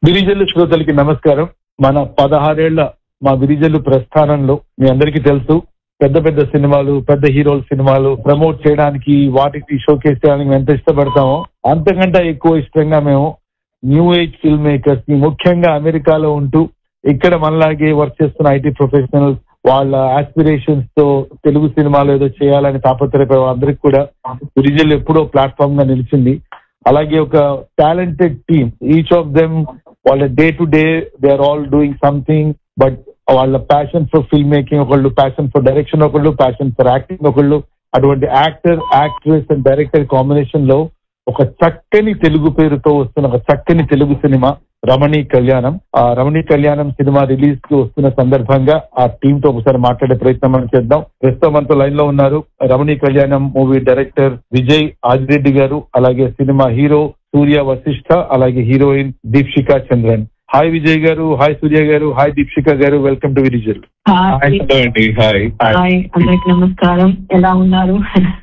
గిరిజనులు శ్రోతలకి నమస్కారం మన పదహారేళ్ల మా గిరిజనులు ప్రస్థానంలో మీ అందరికీ తెలుసు పెద్ద పెద్ద సినిమాలు పెద్ద హీరోల సినిమాలు ప్రమోట్ చేయడానికి వాటికి షోకేస్ చేయడానికి మేము ఎంత ఇష్టపడతామో అంతకంటే ఎక్కువ ఇష్టంగా మేము న్యూ ఏజ్ ఫిల్మ్ మేకర్స్ ని ముఖ్యంగా అమెరికాలో ఉంటూ ఇక్కడ మనలాగే వర్క్ చేస్తున్న ఐటీ ప్రొఫెషనల్స్ వాళ్ళ ఆస్పిరేషన్స్ తో తెలుగు సినిమాలు ఏదో చేయాలని తాపత్రయపడే అందరికి కూడా గిరిజనులు ఎప్పుడో ప్లాట్ఫామ్ గా నిలిచింది అలాగే ఒక talented team each of them వాళ్ళ day to day they are all doing something but వాళ్ళ ప్యాషన్ ఫర్ ఫిల్మ్ మేకింగ్ ఒకళ్ళు ప్యాషన్ ఫర్ డైరెక్షన్ ఒకళ్ళు ప్యాషన్ ఫర్ యాక్టింగ్ ఒకళ్ళు అటువంటి actor actress and director combination లో ఒక చక్కని తెలుగు పేరుతో వస్తున్న ఒక చక్కని తెలుగు సినిమా రమణి కళ్యాణం ఆ రమణి కళ్యాణం సినిమా రిలీజ్ కి వస్తున్న సందర్భంగా ఆ టీమ్ తో ఒకసారి మాట్లాడే ప్రయత్నం మనం చేద్దాం ప్రస్తుతం మనతో లైన్ లో ఉన్నారు రమణి కళ్యాణం మూవీ డైరెక్టర్ విజయ్ ఆదిరెడ్డి గారు అలాగే సినిమా హీరో సూర్య వశిష్ఠ అలాగే heroine Deepshika Chandran hi Vijay garu hi Surya garu hi Deepshika garu welcome to విరిజల్ హాయ్ అండి హాయ్ హాయ్ అందరికి నమస్కారం ఎలా ఉన్నారు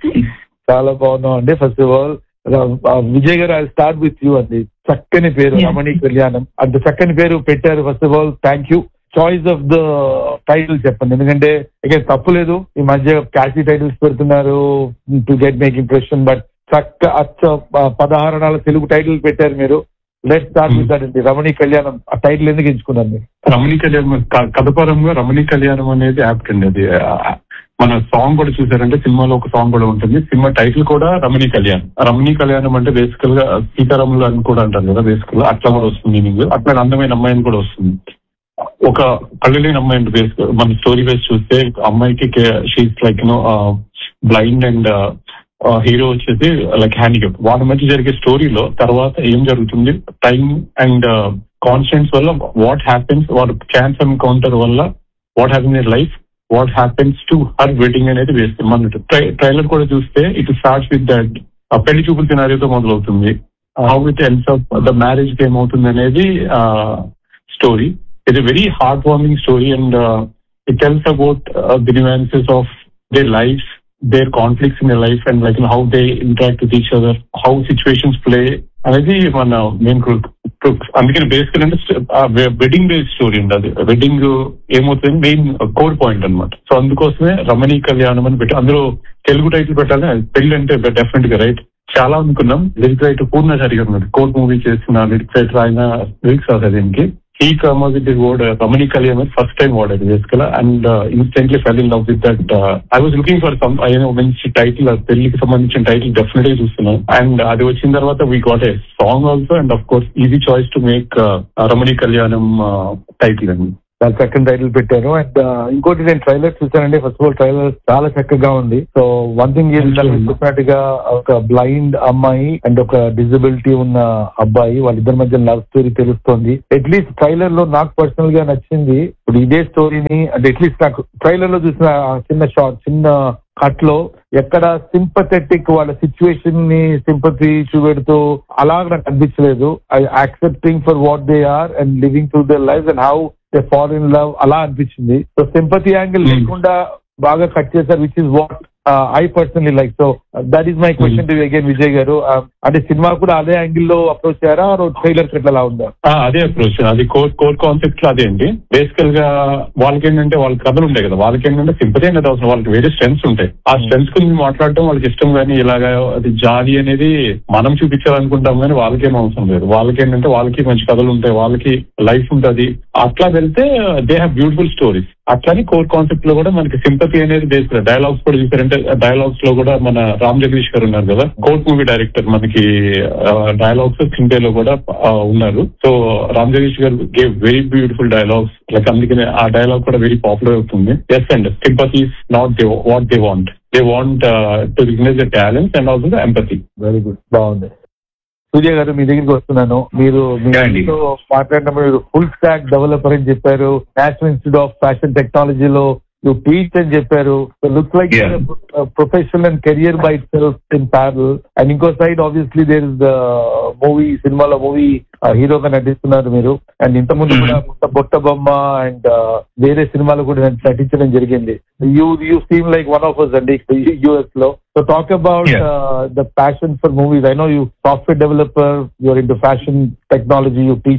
చాలా బాగున్నాం అండి ఫస్ట్ ఆఫ్ ఆల్ విజయ్ గారు ఐ స్టార్ట్ విత్ యూ అండి చక్కని పేరు Yeah. రమణి కళ్యాణం అంత చక్కని పేరు పెట్టారు first of all thank you choice of the title చెప్పండి ఎందుకంటే ఇక తప్పు లేదు ఈ మధ్య క్యాషీ టైటిల్స్ పెడుతున్నారు to get make impression but చక్క అచ్చ ప- పదహారణాల తెలుగు టైటిల్ పెట్టారు మీరు లెట్ స్టార్ట్ విత్ దట్ అండి రమణి కళ్యాణం ఆ టైటిల్ ఎందుకు ఎంచుకున్నారు మీరు రమణి కళ్యాణం క- కథపరంగా రమణి కళ్యాణం అనేది యాప్ట్ అండి అది ఆ, మన సాంగ్ కూడా చూసారంటే సినిమాలో ఒక సాంగ్ కూడా ఉంటుంది సినిమా టైటిల్ కూడా రమణి కళ్యాణ్ రమణి కళ్యాణం అంటే బేసికల్ గా సీతారాములు అని కూడా అంటారు కదా బేసికల్ అట్లా కూడా వస్తుంది మీనింగ్ అట్లా అందమైన అమ్మాయిని కూడా వస్తుంది ఒక కళ్ళు లేని అమ్మాయి బేస్ మన స్టోరీ బేస్ చూస్తే అమ్మాయికి she's like you know blind and hero వచ్చేసి లైక్ హ్యాండిక్యాప్ వాళ్ళ మధ్య జరిగే స్టోరీలో తర్వాత ఏం జరుగుతుంది టైం అండ్ కాన్స్టెంట్స్ వల్ల what happens what chance encounter వల్ల what happen in life what happens to her wedding అనేది వేస్తుంది మన ట్రైలర్ కూడా చూస్తే ఇట్ స్టార్ట్స్ విత్ దట్ పెళ్లి చూపుల సినారియోతో మొదలవుతుంది హౌ ఇట్ ఎల్స్ అప్ ద మ్యారేజ్ కి ఏమవుతుంది అనేది story it's very heart warming story and it tells about the nuances of their lives, their conflicts in their life, and like you know, how they interact with each other, how situations play. అనేది మన main అందుకని బేసికల్ అంటే wedding based story అండి అది wedding ఏమవుతుంది main core point అన్నమాట so అందుకోసమే రమణీ కళ్యాణం అని పెట్టి అందులో తెలుగు టైటిల్ పెట్టాలి పెళ్లి అంటే డెఫినెట్ గా రైట్ చాలా అనుకున్నాం లిరిక్ రైటర్ పూర్ణచారి గారు ఉన్నారు కోర్ట్ మూవీ చేసిన లిరిక్ రైటర్ ఆయన లిరిక్స్ అవుతుంది దీనికి ఈ come with the word Ramani Kalyan first time వాడాడు basically and instantly fell in love with that I was looking for some మంచి టైటిల్ పెళ్లికి సంబంధించిన టైటిల్ డెఫినెట్ గా చూస్తున్నాను అండ్ అది వచ్చిన తర్వాత we got a song also and of course easy choice to make Ramani Kalyanam title అండి చాలా చక్కని టైటిల్ పెట్టారు అండ్ ఇంకోటి నేను ట్రైలర్ చూసానండి ఫస్ట్ ఆఫ్ ఆల్ ట్రైలర్ చాలా చక్కగా ఉంది సో వన్ థింగ్ చెప్పినట్టుగా ఒక బ్లైండ్ అమ్మాయి అండ్ ఒక డిజబిలిటీ ఉన్న అబ్బాయి వాళ్ళిద్దరి మధ్య లవ్ స్టోరీ తెలుస్తోంది అట్లీస్ట్ ట్రైలర్ లో నాకు పర్సనల్ గా నచ్చింది ఇప్పుడు ఇదే స్టోరీని అంటే అట్లీస్ట్ నాకు ట్రైలర్ లో చూసిన ఆ చిన్న షార్ట్ చిన్న కట్ లో ఎక్కడ సింపథెటిక్ వాళ్ళ సిచ్యువేషన్ ని సింపతి చూపెడుతూ అలా నాకు అనిపించలేదు I accepting for what they are and living through their life and how they fall in love అలా అనిపించింది సో సింపతి యాంగిల్ Hmm. లేకుండా బాగా కట్ చేశారు which is what I personally like so that is my question to again Vijay garu Uh, అంటే cinema కూడా అదే angle లో approach చేయారా trailer ఎట్లా ఉందా ఆ, అదే అప్రోచ్ అది కోర్ కోర్ కాన్సెప్ట్ లో అదే అండి బేసికల్ గా వాళ్ళకి ఏంటంటే వాళ్ళ కథలు ఉంటాయి కదా వాళ్ళకి ఏంటంటే సింపతి అనేది అవసరం వాళ్ళకి వేరే స్ట్రెంగ్స్ ఉంటాయి ఆ స్ట్రెంగ్స్ గురించి మాట్లాడటం వాళ్ళకి ఇష్టం కానీ ఇలాగా అది జాలి అనేది మనం చూపించాలనుకుంటాం కానీ వాళ్ళకేం అవసరం లేదు వాళ్ళకి ఏంటంటే వాళ్ళకి మంచి కథలు ఉంటాయి వాళ్ళకి లైఫ్ ఉంటది అట్లా వెళ్తే దే హ్యావ్ బ్యూటిఫుల్ స్టోరీస్ అట్లానే కోర్ కాన్సెప్ట్ లో కూడా మనకి సింపతి అనేది బేస్ డైలాగ్స్ కూడా చూసారంటే డైలాగ్స్ లో కూడా మన రామ్ జగదీష్ గారు ఉన్నారు కదా కోర్ట్ మూవీ డైరెక్టర్ మనకి డైలాగ్స్ సింపేలో కూడా ఆ, ఉన్నారు so Ram Jagadish garu gave very beautiful dialogues like అందుకనే ఆ డైలాగ్ కూడా వెరీ పాపులర్ అవుతుంది yes and sympathy is not they what they want they want to recognise the talents and also the empathy very good బాగుంది సూర్య గారు మీ దగ్గరికి వస్తున్నాను మీరు Yeah, అండి. మీతో మాట్లాడినప్పుడు మీరు ఫుల్ స్టాక్ డెవలపర్ అని చెప్పారు నేషనల్ ఇన్స్టిట్యూట్ ఆఫ్ ఫ్యాషన్ టెక్నాలజీలో యూ టీచ్ అని చెప్పారు look like Yeah. Professional and career by self in parallel and ఇంకో side obviously there is the movie సినిమాలో మూవీ హీరోగా నటిస్తున్నారు మీరు అండ్ ఇంతకుముందు Mhm. కూడా కొత్త బొట్ట బొమ్మ అండ్ వేరే సినిమాలు కూడా నటించడం జరిగింది you you seem like one of us అండి యుఎస్ లో so talk about Yeah. The passion for movies I know you software developer you're into fashion technology you teach it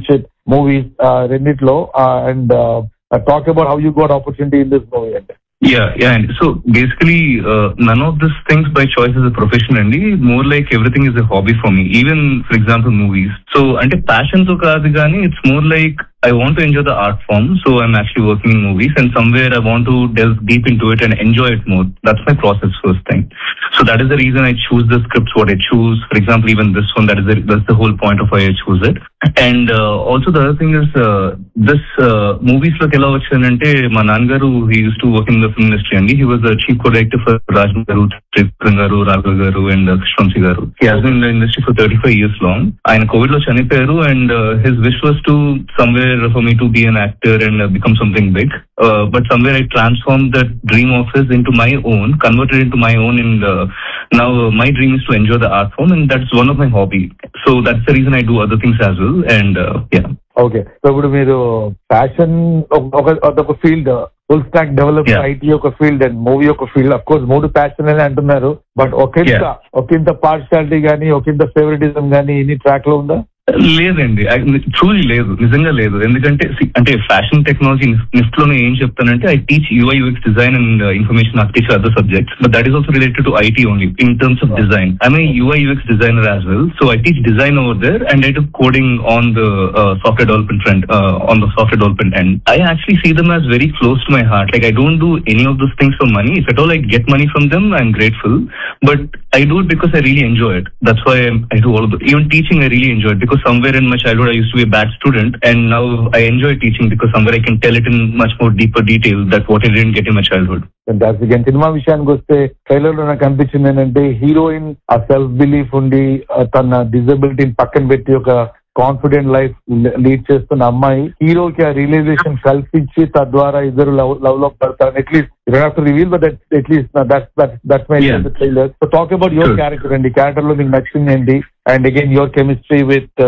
movies రెండిట్లో and talk about how you got opportunity in this movie అంటే Yeah, yeah. And so basically, uh, none of these things by choice is a profession, and more like everything is a hobby for me. Even, for example, movies. So, ante passion to kaadu gaani, it's more like I want to enjoy the art form. So, I'm actually working in movies, and somewhere I want to delve deep into it and enjoy it more. That's my process first thing. So that is the reason I choose the scripts what I choose. For example, even this one, that is the, that's the whole point of why I choose it. And uh, also the other thing is uh, this uh, movies like ఎలా వచ్చానంటే మా నాన్నగారు he used to work in the film industry అండి he was the chief co-director for Raj గారు త్రివిక్రమ్ గారు రాఘవ్ గారు and Krishna Vamsi గారు he has been in the industry for 35 years long ఆయన కోవిడ్ లో చనిపోయారు and his wish was to somewhere for me to be an actor and uh, become something big uh, but somewhere I transformed that dream of his into my own converted into my own and uh, now uh, my dream is to enjoy the art form and that's one of my hobby so that's the reason I do other things as well and uh, yeah okay so ఇప్పుడు మీరు fashion ఒక ఒక field full stack develop Yeah. IT ఒక field and movie ఒక field of course మూడు passion అని అంటున్నారు but ఒకంత Yeah. ఒకంత పార్షాలిటీ గానీ ఒకంత ఫేవరెటిజం గానీ ఇన్ని ట్రాక్ లో ఉందా లేదండి ట్రూలీ లేదు నిజంగా లేదు ఎందుకంటే see, అంటే ఫ్యాషన్ టెక్నాలజీ నిఫ్ట్ లోనే ఏం చెప్తానంటే I teach UI UX design and information artificial other subjects but that is also related to IT only in terms of design I mean UI UX designer as well so I teach design over there and I to coding on the software development front on the software development end I actually see them as very close to my heart like I don't do any of those things for money if at all I get money from them I'm grateful but I do it because I really enjoy it. That's why I'm, I do all of it. Even teaching, I really enjoy it because somewhere in my childhood I used to be a bad student, and now I enjoy teaching because somewhere I can tell it in much more deeper detail that what I didn't get in my childhood. Fantastic and సినిమా విషయానికి వస్తే trailer లో నాకు అనిపించింది ఏంటంటే heroine ఆ self belief ఉండి ఆ తన డిజబిలిటీని పక్కన పెట్టి ఒక కాన్ఫిడెంట్ లైఫ్ లీడ్ చేస్తున్న అమ్మాయి హీరోకి ఆ రియలైజేషన్ కల్పించి తద్వారా ఇద్దరు లవ్ లవ్ లో పడతారు at least to reveal but at least that's my Yeah. Trailer so talk about your Sure. Character అండి క్యారెక్టర్ లో మీకు నచ్చింది ఏంటి and again your chemistry with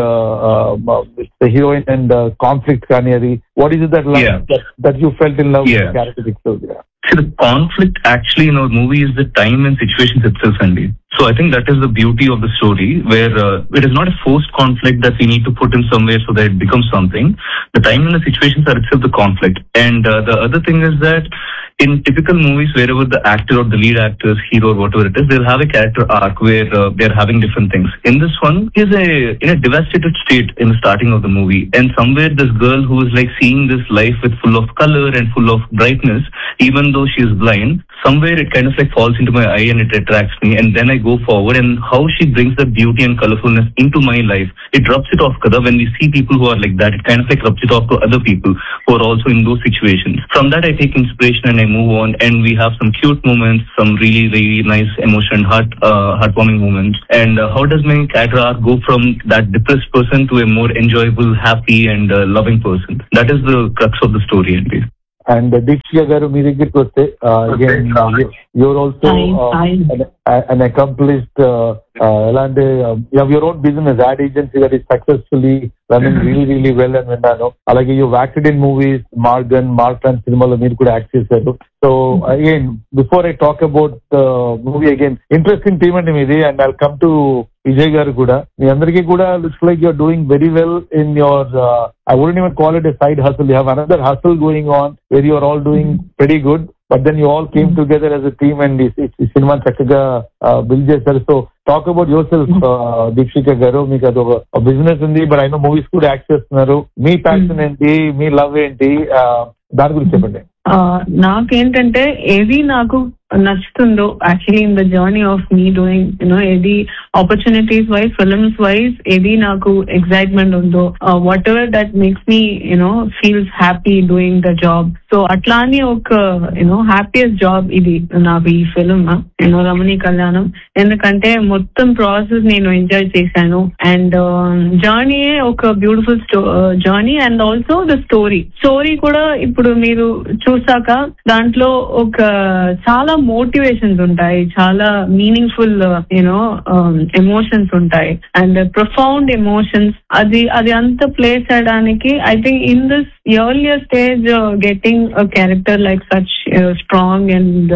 heroine and conflict కానీ అది what is that Yeah. That you felt in love Yeah. Character See, the conflict actually in our movie is the time and situations itself, Andy. So I think that is the beauty of the story, where uh, it is not a forced conflict that we need to put in somewhere so that it becomes something. The time and the situations are itself the conflict. And uh, the other thing is that in typical movies, wherever the actor or the lead actors, hero, or whatever it is, they'll have a character arc where uh, they're having different things. In this one, he's a in a devastated state in the starting of the movie, and somewhere this girl who is like seeing this life with full of color and full of brightness, even though she is blind, somewhere it kind of like falls into my eye and it attracts me, and then I go forward and how she brings the beauty and colorfulness into my life, it rubs it off. Kada when we see people who are like that, it kind of like rubs it off to other people who are also in those situations. From that, I take inspiration and I move on, and we have some cute moments, some really really nice emotion, heart uh, heartwarming moments. And uh, how does my character arc go from that depressed person to a more enjoyable, happy, and uh, loving person? That is the crux of the story, indeed. And Deekshika garu మీ దగ్గరికి వస్తే again your also Hi, hi. An accomplished ఎలా అంటే your own business ad agency that is successfully running really really well అని విన్నాను అలాగే you acted in movies Maargan mark సినిమాలో మీరు కూడా యాక్ట్ చేశారు so again before I talk about movie again interesting team అండి మీది and I come to Vijay garu కూడా మీ అందరికీ కూడా looks like you're doing very well in your I wouldn't even call it a side hustle you have another hustle going on where you are all doing very good but then you all came together as a team and ఈ సినిమా చక్కగా build చేశారు so talk about yourself Deekshika garu మీకు అది ఒక business ఉంది but అయినా movies కూడా యాక్ట్ చేస్తున్నారు మీ ప్యాషన్ ఏంటి మీ లవ్ ఏంటి uh, దాని గురించి చెప్పండి ఆ, నాకేంటంటే ఏది నాకు నచ్చుతుందో actually in the journey of me doing you know ఏది ఆపర్చునిటీస్ వైజ్ ఫిల్మ్స్ వైజ్ ఏది నాకు ఎక్సైట్మెంట్ ఉందో whatever that makes me you know feels happy doing the job so అట్లా అని ఒక యూనో హ్యాపీయెస్ట్ జాబ్ ఇది నాకు ఈ ఫిల్మ్ యూనో రమణి కళ్యాణం ఎందుకంటే మొత్తం ప్రాసెస్ నేను ఎంజాయ్ చేశాను అండ్ జర్నీయే ఒక beautiful journey and also the story story కూడా ఇప్పుడు మీరు చూసాక దాంట్లో ఒక చాలా మోటివేషన్స్ ఉంటాయి చాలా మీనింగ్ఫుల్ యూనో ఎమోషన్స్ ఉంటాయి అండ్ ప్రొఫౌండ్ ఎమోషన్స్ అది అది అంత ప్లే చేయడానికి I think in this earlier stage getting a character like such strong and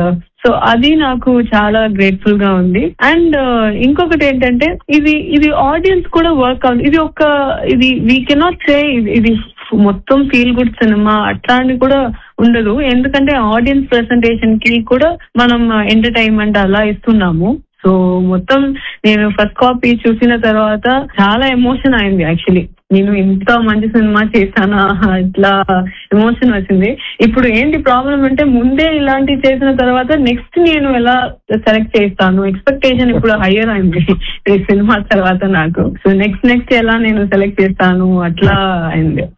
so అది నాకు చాలా గ్రేట్ఫుల్ గా ఉంది అండ్ ఇంకొకటి ఏంటంటే ఇది ఇది ఆడియన్స్ కూడా వర్క్ అవుతుంది ఇది ఒక ఇది వీ కెనాట్ సే ఇది మొత్తం ఫీల్ గుడ్ సినిమా అట్లా అని కూడా ఉండదు ఎందుకంటే ఆడియన్స్ ప్రెసెంటేషన్ కి కూడా మనం ఎంటర్టైన్మెంట్ అలా ఇస్తున్నాము సో మొత్తం నేను ఫస్ట్ కాపీ చూసిన తర్వాత చాలా ఎమోషన్ అయింది యాక్చువల్లీ నేను ఇంత మంచి సినిమా చేశానా ఇట్లా ఎమోషన్ వచ్చింది ఇప్పుడు ఏంటి ప్రాబ్లం అంటే ముందే ఇలాంటివి చేసిన తర్వాత నెక్స్ట్ నేను ఎలా సెలెక్ట్ చేస్తాను ఎక్స్పెక్టేషన్ ఇప్పుడు హయ్యర్ అయింది ఈ సినిమా తర్వాత నాకు సో నెక్స్ట్ నెక్స్ట్ ఎలా నేను సెలెక్ట్ చేస్తాను అట్లా అయింది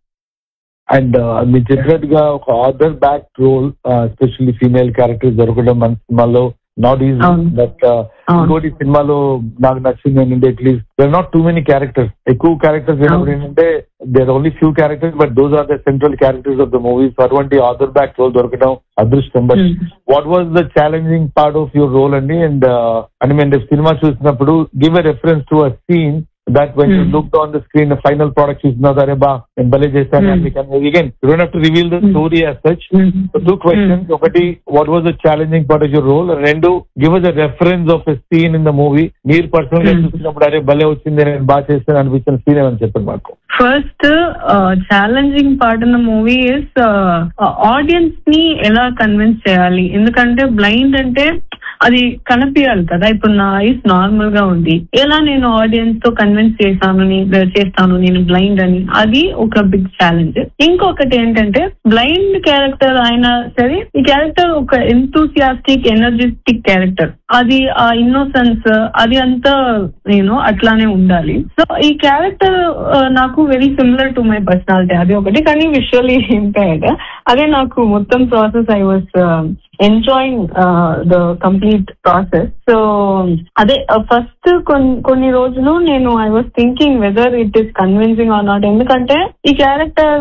అండ్ మీరు చెప్పినట్టుగా ఒక author backed role especially female characters దొరకడం మన సినిమాలో నాట్ ఈజీ అవును. బట్ అవును. ఇంకోటి సినిమాలో నాకు నచ్చింది ఏంటంటే at least there not too many characters ఎక్కువ క్యారెక్టర్స్ అయినప్పుడు అవును. ఏంటంటే there only few characters but those are the central characters of the movies అటువంటి ఆర్డర్ బ్యాక్ రోల్ దొరకడం అదృష్టం but Hmm. What was the challenging part of your role అండి and అని మేము సినిమా చూసినప్పుడు give a reference to a scene that when you Hmm. Look on the screen final product చూసిన అరే బా నేను భలే చేశాను Hmm. Again you don't have to reveal the Hmm. Story as such Hmm. Two questions ఒకటి what was the challenging part of your role రెండు give us a reference of a scene in the movie మీరు personal గా Hmm. చూసినప్పుడు అరే భలే వచ్చింది నేను బాగా చేస్తాను అనిపించిన సీన్ ఏమని చెప్పండి మాకు first challenging part in the movie is audience ని ఎలా కన్విన్స్ చేయాలి ఎందుకంటే బ్లైండ్ అంటే అది కనిపించాలి కదా ఇప్పుడు నా ఐస్ నార్మల్ గా ఉంది ఎలా నేను ఆడియన్స్ తో కన్విన్స్ చేస్తాను నీ- చేస్తాను నేను బ్లైండ్ అని అది ఒక బిగ్ ఛాలెంజ్ ఇంకొకటి ఏంటంటే బ్లైండ్ క్యారెక్టర్ అయినా సరే ఈ క్యారెక్టర్ ఒక ఎంతూసియాస్టిక్ ఎనర్జెటిక్ క్యారెక్టర్ అది ఆ ఇన్నోసెన్స్ అది అంతా నేను అట్లానే ఉండాలి సో ఈ క్యారెక్టర్ నాకు very similar to my personality అది ఒకటి కానీ విజువల్లీ ఇంపాక్ట్ అదే నాకు మొత్తం process I was enjoying the complete process so అదే ఫస్ట్ కొన్ని రోజులు నేను I was thinking whether it is convincing or not ఎందుకంటే ఈ character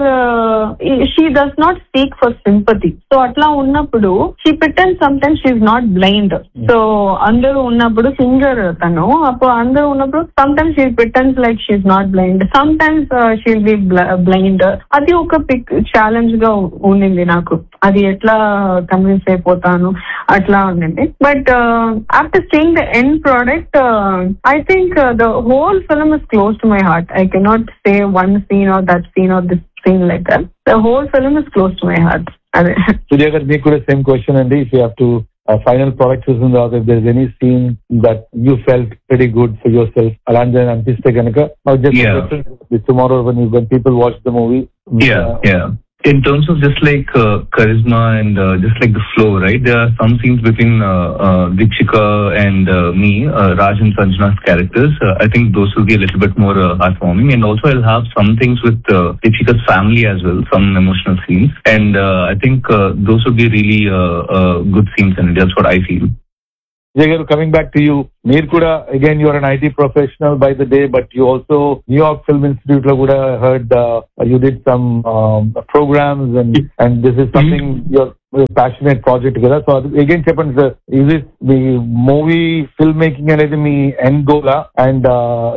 she does not speak for sympathy so అట్లా ఉన్నప్పుడు she pretend sometimes she's not blind so అందరూ ఉన్నప్పుడు సింగర్ తను అప్పుడు అందరూ ఉన్నప్పుడు sometimes she పిటన్స్ like she's not blind sometimes she'll be blind అది ఒక పిక్ ఛాలెంజ్ గా ఉండింది నాకు అది ఎట్లా కన్విన్స్ అయిపోతాను అట్లా ఉండింది but after seeing the end product I think the whole film is close to my heart I cannot say one scene or that scene or this scene like that the whole film is close to my heart అదే సూర్య గారు మీకు కూడా same question అండి if you have to final product చూసిన తర్వాత if there any scene that you felt very good for yourself అలాంటి అనిపిస్తే కనుక Yeah. Tomorrow when when people watch the movie Yeah, yeah. In terms of just like uh, charisma and uh, just like the flow, right? There are some scenes between uh, uh, Dikshika and uh, me, uh, Raj and Sanjana's characters. Uh, I think those will be a little bit more uh, heartwarming. And also, I'll have some things with uh, Dikshika's family as well, some emotional scenes. And uh, I think uh, those would be really uh, uh, good scenes, and that's what I feel. Vijay garu coming back to you మీరు కూడా again your an IT professional by the day but you also New York Film Institute లో కూడా heard you did some programs and and this is something your passionate project కదా so అది again చెప్పండి sir ఇది మీ movie film making అనేది మీ end గోలా and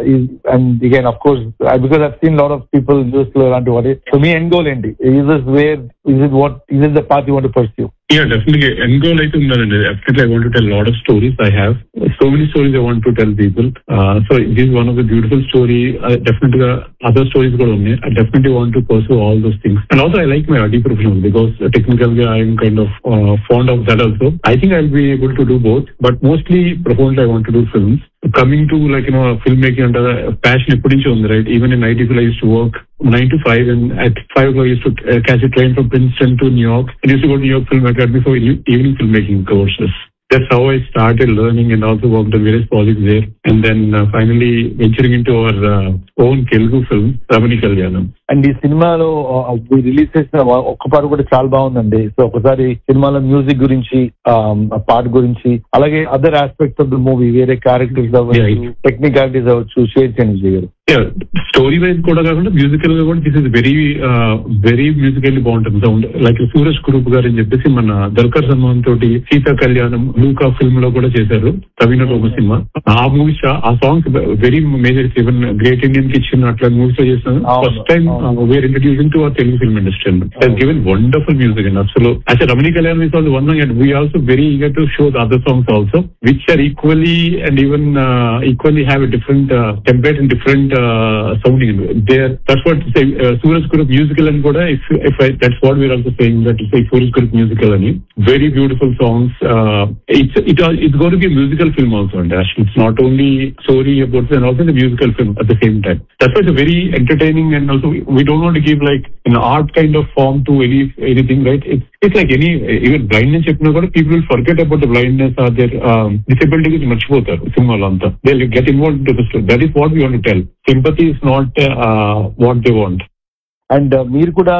and again of course because I seen lot of people use లో ఇలాంటి వాటి సో మీ ఎండ్ గోల్ ఏంటి is is where is it what is is the part you want pursue Yeah, definitely. End goal అయితే ఉన్నదండి definitely I want to tell a lot of stories I have. So many stories I want to tell people. Uh, so this is one of the beautiful story. Uh, definitely uh, other stories కూడా ఉన్నాయి. I definitely want to pursue all those things. And also I like my IT profession because uh, technically I am kind of uh, fond of that also. I think I'll be able to do both, but mostly profoundly I want to do films. Coming to like you know filmmaking under passion ఎప్పటి నుంచి ఉంది right? Even in IT field I used to work nine to five, and at five o'clock I used to uh, catch a train from Princeton to New York. And used to go to New York Film Academy for e- evening filmmaking courses. That's how I started learning and also worked on various projects there. And then uh, finally venturing into our uh, own Telugu film, Ramani Kalyanam. And ఈ సినిమాలో release చేసిన ఒక్క పాట కూడా చాలా బాగుందండి so ఒకసారి సినిమాలో మ్యూజిక్ గురించి పాట గురించి అలాగే other aspects of the movie వేరే క్యారెక్టర్స్ అవ్వచ్చు Yeah. టెక్నికాలిటీస్ అవ్వచ్చు షేర్ చేయండి విజయ్ గారు Yeah, స్టోరీ వైజ్ కూడా కాకుండా మ్యూజికల్ గా కూడా this is very very musically బాగుంటుంది సౌండ్ లైక్ సూరజ్ కురూప్ గారు అని చెప్పేసి మన దర్కర్ సన్మాన్ తోటి సీతా కళ్యాణం బ్లూకా ఫిల్మ్ లో కూడా చేశారు ప్రవీణ ఒక సినిమా ఆ మూవీస్ ఆ songs very major even Great Indian Kitchen అట్లా మూవీస్ లో చేసిన అవును, ఫస్ట్ టైం అవును. Where introducing to our Telugu film industry he's given wonderful music and అసలు అయితే Ramani Kalyan is also one and we also very eager to show the other songs also which are equally and even equally have a different template and different sounding there that's what Suraj Kurup musical అని కూడా if if that's what we're also saying that is Suraj Kurup musical అని very beautiful songs it's it it's gonna be musical film also అండి it's not only story about and also the musical film at the same time that's what very entertaining and also we don't want give like in art kind of form to any anything right it's it's like any even blindness చెప్పినా కూడా people will forget about the blindness or their disability గురించి మర్చిపోతారు సినిమాలో అంతా they get involve to the story that is what we want tell sympathy is not what they want and మీరు కూడా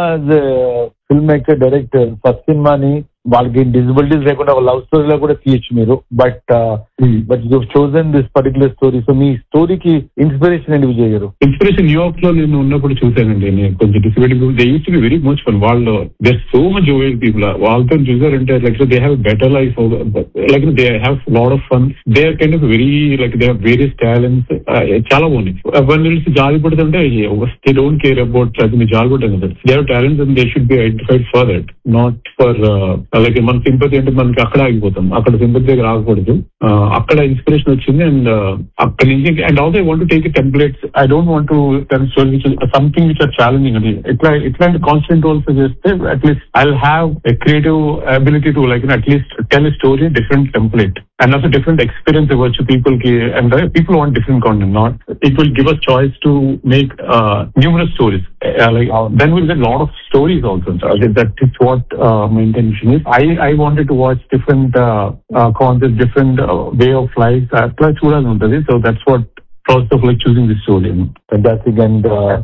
film maker director first సినిమాని వాళ్ళకి disabilities లేకుండా ఒక లవ్ స్టోరీలో కూడా తీయచ్చు మీరు but but you chosen this particular story so మీ స్టోరీకి ఇన్స్పిరేషన్ ఏంటి విజయ్ గారు ఇన్స్పిరేషన్ న్యూయార్క్ లో నేను ఉన్నప్పుడు చూశానండి నేను కొంచెం disability they used to be very much fun వాళ్ళు they so much jovial people వాళ్ళతో చూసారంటే like they have better life like they have lot of fun they are kind of very like they have various talents చాలా బాగుంది one తెలిసి జాలి పడుతుంటే they don't care about అది మీరు జాలి పడతాం కదా they have talents and they should be identified for that not for like మన సింపతి అంటే మనకి అక్కడ ఆగిపోతాం అక్కడ సింపతి దగ్గర ఆగకూడదు Uh, అక్కడ ఇన్స్పిరేషన్ వచ్చింది అండ్ అక్కడ నుంచి and also I want take templates I don't want to tell story which something which are challenging అండి ఇట్లా ఇట్లాంటి కాన్స్టెంట్ రోల్స్ చేస్తే at least I have a creative ability to like at least tell story different template and also different experience ఇవ్వచ్చు people కి and people want different content not it will give us choice to make numerous stories like అవును. then we'll get a lot of stories also. So I think that is what uh, my intention is. I, I wanted to watch different uh, uh, concepts, different uh, way of life. అట్లా చూడాలి ఉంటుంది so that's what process of like choosing this story fantastic and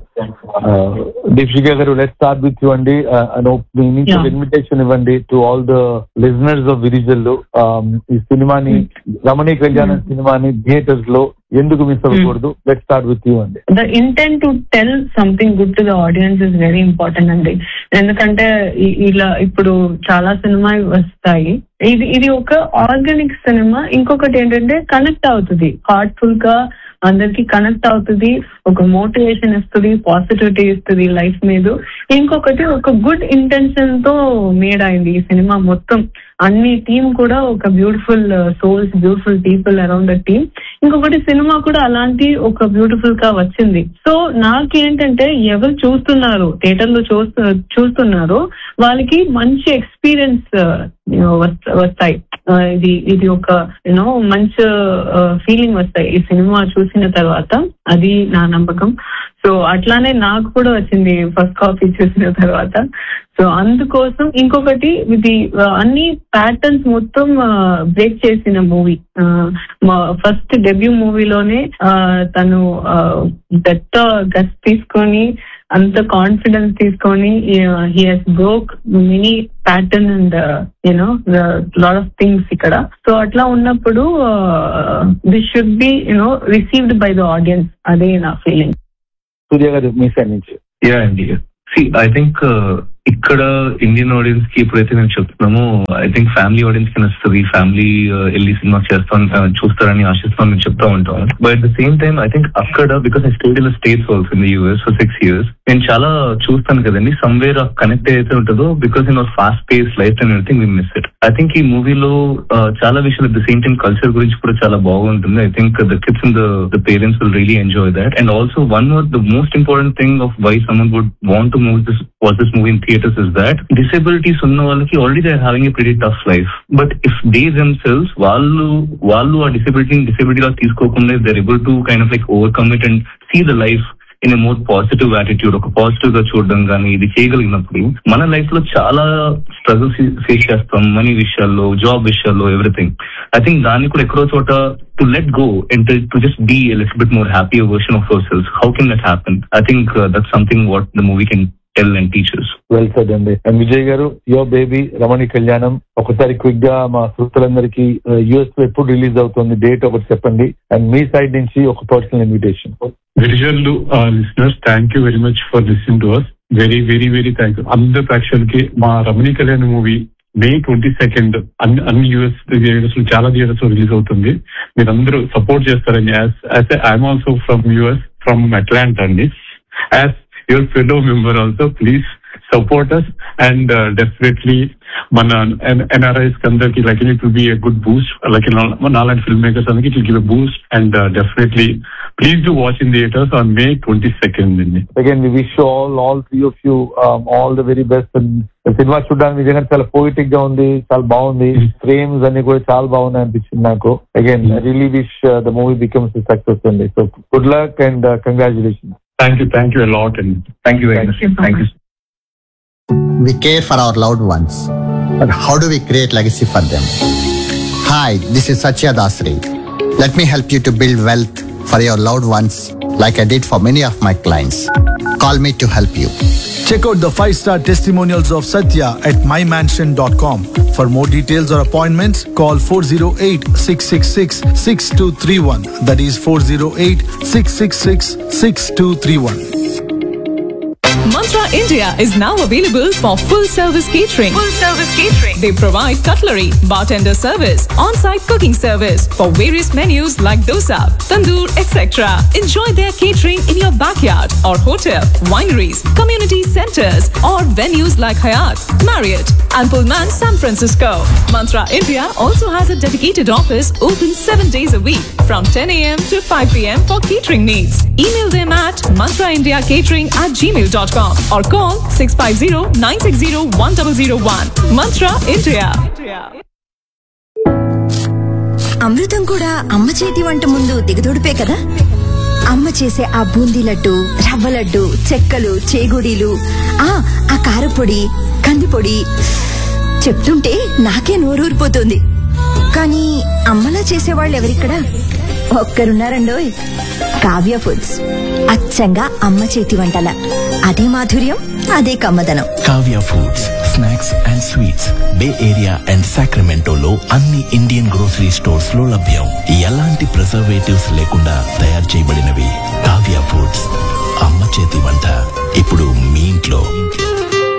Deekshika garu let start with you అండి and మీ నుంచి Yeah. Invitation ఇవ్వండి to all the listeners of Virijallu ఈ సినిమాని రమణీ కళ్యాణం సినిమాని థియేటర్స్ లో ఎందుకు మిస్ అవ్వకూడదు లెట్ స్టార్ట్ విత్ యూ అండి the intent to tell something good to the audience is very important అండి ఎందుకంటే ఇ- ఇలా ఇప్పుడు చాలా సినిమా వస్తాయి ఇది ఇది ఒక ఆర్గానిక్ సినిమా ఇంకొకటి ఏంటంటే కనెక్ట్ అవుతుంది హార్ట్ఫుల్ గా అందరికి కనెక్ట్ అవుతుంది ఒక మోటివేషన్ ఇస్తుంది పాజిటివిటీ ఇస్తుంది లైఫ్ మీద ఇంకొకటి ఒక గుడ్ ఇంటెన్షన్ తో మేడ్ అయింది ఈ సినిమా మొత్తం అన్ని టీమ్ కూడా ఒక beautiful souls beautiful people around the team ఇంకొకటి సినిమా కూడా అలాంటి ఒక బ్యూటిఫుల్ గా వచ్చింది సో నాకేంటంటే ఎవరు చూస్తున్నారు థియేటర్ లో చూస్తు చూస్తున్నారు వాళ్ళకి మంచి ఎక్స్పీరియన్స్ వస్తాయి ఆ, ఇది ఇది ఒక యూనో మంచి ఫీలింగ్ వస్తాయి ఈ సినిమా చూసిన తర్వాత అది నా నమ్మకం సో అట్లానే నాకు కూడా వచ్చింది ఫస్ట్ కాపీ చూసిన తర్వాత సో అందుకోసం ఇంకొకటి ఇది ఆ, అన్ని ప్యాటర్న్స్ మొత్తం బ్రేక్ చేసిన మూవీ ఫస్ట్ డెబ్యూ మూవీలోనే తను దట్ట గస్ తీసుకొని అంత కాన్ఫిడెన్స్ తీసుకొని he he's broke many pattern and you know lot of things ఇక్కడ సో అట్లా ఉన్నప్పుడు this should be you know received by the audience అదే నా ఫీలింగ్ సూర్య గారు మీ సైడ్ నుంచి యా అండి సి ఐ థింక్ ఇక్కడ ఇండియన్ ఆడియన్స్ కి ఎప్పుడైతే మేము చెప్తున్నామో ఐ థింక్ ఫ్యామిలీ ఆడియన్స్ కి నచ్చుతుంది ఫ్యామిలీ వెళ్ళి సినిమా చేస్తాం uh, చూస్తారని ఆశిస్తాం మేము చెప్తా ఉంటాం but at the same time I think అక్కడ because I stayed in States also in US for six years నేను చాలా చూస్తాను కదండి సమ్వేర్ ఆ కనెక్ట్ అయితే ఉంటుందో because in our fast pace life and everything we miss it I think ఈ మూవీలో చాలా విషయాలు at the same time culture గురించి కూడా చాలా బాగుంటుంది I think the kids and the parents will really enjoy that and also one more the most important thing of why someone would want to move this watch this movie in theatres is that disabilities ఉన్న వాళ్ళకి already they having a pretty tough life but if they themselves వాళ్ళు వాళ్ళు ఆ డిసేబిలిటీని డిసేబిలిటీగా తీసుకోకుండా there able to kind of like overcome it and see the life in a more positive attitude ఒక positive గా చూడడం కానీ ఇది చేయగలిగినప్పుడు మన లైఫ్ లో చాలా స్ట్రగుల్స్ ఫేస్ చేస్తాం మనీ విషయాల్లో జాబ్ విషయాల్లో ఎవ్రీథింగ్ ఐ థింక్ దాన్ని కూడా ఎక్కడో చోట to let go and to just be little bit more happy version of ourselves how can that happen I think that something what the movie can tell and teachers well said అండి and Vijay garu యో baby రమణి కళ్యాణం ఒకసారి quick గా మా శ్రోతలందరికీ US లో ఎప్పుడు release అవుతుంది డేట్ ఒకటి చెప్పండి అండ్ మీ సైడ్ నుంచి ఒక పర్సనల్ ఇన్విటేషన్ విజువల్ listeners thank you very much for listening to us very very very thank you అందరు ప్రేక్షకులకి మా Ramani Kalyan movie May twenty second అన్ని అన్ని యూఎస్ థియేటర్స్ చాలా థియేటర్స్ లో రిలీజ్ అవుతుంది మీరందరూ సపోర్ట్ చేస్తారని as I'm also from US from Atlanta అండి as your fellow member also please support us and definitely మన ఎన్ఆర్ఐస్ అందరికి like it will be a good Boost like నాలాంటి film makers అందరికి it will give a boost and definitely please do watch in theatres on May twenty second అండి again we wish all all three of you all the very best సినిమా చూడడానికి నిజంగా చాలా poetic గా ఉంది చాలా బాగుంది ఫ్రేమ్స్ అన్ని కూడా చాలా బాగున్నాయి అనిపించింది నాకు again really wish the movie becomes success అండి so good luck and congratulation thank you thank you lot అండి Thank you very much. Thank you so Thank you. much. We care for our loved ones, but how do we create legacy for them? Hi, this is Satya Dasri. Let me help you to build wealth for your loved ones like I did for many of my clients. Call me to help you. Check out the 5-star testimonials of Satya at mymansion.com. For more details or appointments, call 408-666-6231. That is 408-666-6231. Mantra India is now available for full service catering. Full service catering. They provide cutlery, bartender service, on-site cooking service for various menus like dosa, tandoor, etc. Enjoy their catering in your backyard or hotel, wineries, community centers, or venues like Hyatt, Marriott, and Pullman San Francisco. Mantra India also has a dedicated office open seven days a week from 10 a.m. to 5 p.m. for catering needs. Email them at mantraindiacatering at gmail.com or call 650-960-1001. Mantra India. అమృతం కూడా అమ్మ చేతి వంట ముందు దిగదొడిపే కదా అమ్మ చేసే ఆ బూందీ లడ్డు రవ్వ లడ్డు చెక్కలు చేగుడీలు ఆ ఆ కారపొడి కందిపొడి చెప్తుంటే నాకే నోరూరిపోతుంది కానీ అమ్మలా చేసేవాళ్ళు ఎవరిక్కడ ఒక్కరున్నారండోయ్ కావ్య ఫుడ్స్ అచ్చంగా అమ్మ చేతి వంటల అదే మాధుర్యం అదే కమ్మదనం Kavya foods snacks and sweets Bay Area and సాక్రమెంటోలో అన్ని ఇండియన్ గ్రోసరీ స్టోర్స్ లో లభ్యం ఎలాంటి ప్రిజర్వేటివ్స్ లేకుండా తయారు చేయబడినవి కావ్య ఫుడ్స్ అమ్మ చేతి వంట